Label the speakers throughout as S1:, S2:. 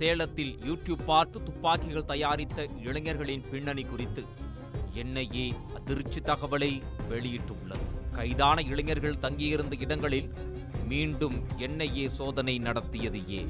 S1: சேலத்தில் யூடியூப் பார்த்து துப்பாக்கிகள் தயாரித்த இளைஞர்களின் பின்னணி குறித்து என்ஐஏ அதிர்ச்சி தகவலை வெளியிட்டுள்ளது கைதான இளைஞர்கள் தங்கியிருந்த இடங்களில் மீண்டும் என்ஐஏ சோதனை நடத்தியது ஏன்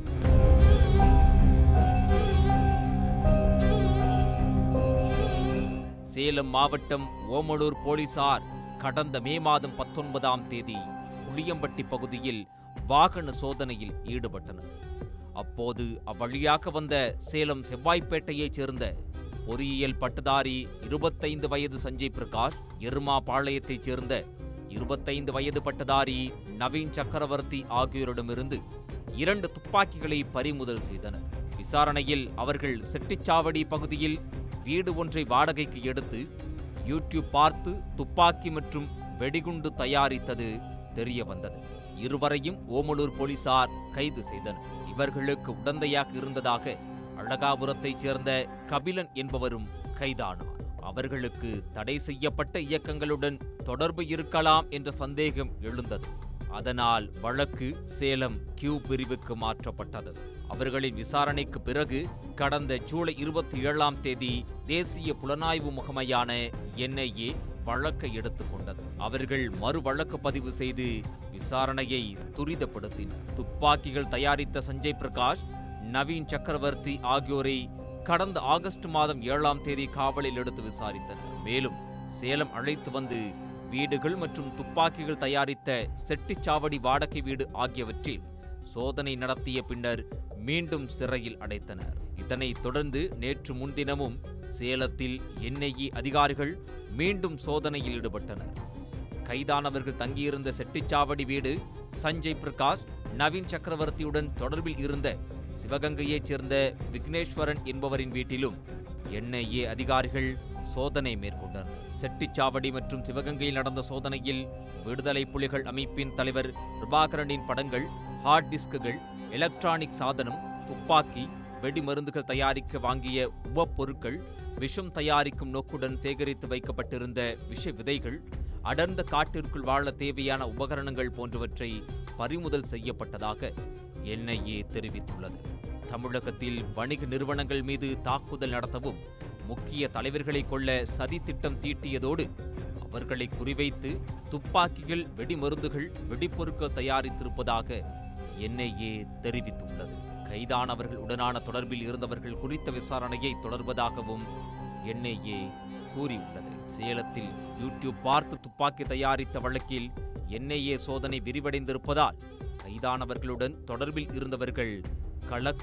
S1: சேலம் மாவட்டம் ஓமலூர் போலீசார் கடந்த மே மாதம் பத்தொன்பதாம் தேதி புளியம்பட்டி பகுதியில் வாகன சோதனையில் ஈடுபட்டனர் அப்போது அவ்வழியாக வந்த சேலம் செவ்வாய்ப்பேட்டையைச் சேர்ந்த பொறியியல் பட்டதாரி இருபத்தைந்து வயது சஞ்சய் பிரகாஷ் எருமா பாளையத்தைச் சேர்ந்த இருபத்தைந்து வயது பட்டதாரி நவீன் சக்கரவர்த்தி ஆகியோரிடமிருந்து இரண்டு துப்பாக்கிகளை பறிமுதல் செய்தனர் விசாரணையில் அவர்கள் செட்டிச்சாவடி பகுதியில் வீடு ஒன்றை வாடகைக்கு எடுத்து யூடியூப் பார்த்து துப்பாக்கி மற்றும் வெடிகுண்டு தயாரித்தது தெரிய வந்தது இருவரையும் ஓமலூர் போலீசார் கைது செய்தனர் இவர்களுக்கு உடந்தையாக இருந்ததாக அழகாபுரத்தைச் சேர்ந்த கபிலன் என்பவரும் கைதானார் அவர்களுக்கு தடை செய்யப்பட்ட இயக்கங்களுடன் தொடர்பு இருக்கலாம் என்ற சந்தேகம் எழுந்தது அதனால் வழக்கு சேலம் கியூ பிரிவுக்கு மாற்றப்பட்டது அவர்களின் விசாரணைக்கு பிறகு கடந்த ஜூலை இருபத்தி ஏழாம் தேதி தேசிய புலனாய்வு முகமையான என்ஐஏ வழக்கை எடுத்துக்கொண்டது அவர்கள் மறு வழக்கு பதிவு செய்து விசாரணையை துரிதப்படுத்தினர் துப்பாக்கிகள் தயாரித்த சஞ்சய் பிரகாஷ் நவீன் சக்கரவர்த்தி ஆகியோரை கடந்த ஆகஸ்ட் மாதம் ஏழாம் தேதி காவலில் எடுத்து விசாரித்தனர் மேலும் சேலம் அழைத்து வந்து வீடுகள் மற்றும் துப்பாக்கிகள் தயாரித்த செட்டிச்சாவடி வாடகை வீடு ஆகியவற்றில் சோதனை நடத்திய பின்னர் மீண்டும் சிறையில் அடைத்தனர் இதனைத் தொடர்ந்து நேற்று முன்தினமும் சேலத்தில் என்ஐஏ அதிகாரிகள் மீண்டும் சோதனையில் ஈடுபட்டனர் கைதானவர்கள் தங்கியிருந்த செட்டிச்சாவடி வீடு சஞ்சய் பிரகாஷ் நவீன் சக்கரவர்த்தியுடன் தொடர்பில் இருந்த சிவகங்கையைச் சேர்ந்த விக்னேஸ்வரன் என்பவரின் வீட்டிலும் என்ஐஏ அதிகாரிகள் சோதனை மேற்கொண்டனர் செட்டிச்சாவடி மற்றும் சிவகங்கையில் நடந்த சோதனையில் விடுதலை புலிகள் அமைப்பின் தலைவர் பிரபாகரனின் படங்கள் ஹார்ட் டிஸ்குகள் எலக்ட்ரானிக் சாதனம் துப்பாக்கி வெடிமருந்துகள் தயாரிக்க வாங்கிய உபப்பொருட்கள் விஷம் தயாரிக்கும் நோக்குடன் சேகரித்து வைக்கப்பட்டிருந்த விஷ விதைகள் அடர்ந்த காட்டிற்குள் வாழ தேவையான உபகரணங்கள் போன்றவற்றை பறிமுதல் செய்யப்பட்டதாக என்ஐஏ தெரிவித்துள்ளது தமிழகத்தில் வணிக நிறுவனங்கள் மீது தாக்குதல் நடத்தவும் முக்கிய தலைவர்களை கொள்ள சதி திட்டம் தீட்டியதோடு அவர்களை குறிவைத்து துப்பாக்கிகள் வெடிமருந்துகள் வெடிப்பொருட்கள் தயாரித்திருப்பதாக என்ஐஏ தெரிவித்துள்ளது கைதானவர்கள் உடனான தொடர்பில் இருந்தவர்கள் குறித்த விசாரணையை தொடர்வதாகவும் என்ஐஏ கூறியுள்ளது சேலத்தில் யூடியூப் பார்த்து துப்பாக்கி தயாரித்த வழக்கில் என்ஐஏ சோதனை விரிவடைந்திருப்பதால் கைதானவர்களுடன் தொடர்பில் இருந்தவர்கள்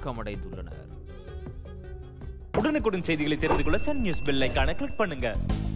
S1: கலக்கமடைந்துள்ளனர்
S2: உடனுக்குடன் செய்திகளை தெரிந்து கொள்ள சன் நியூஸ் பெல் ஐகானை கிளிக் பண்ணுங்க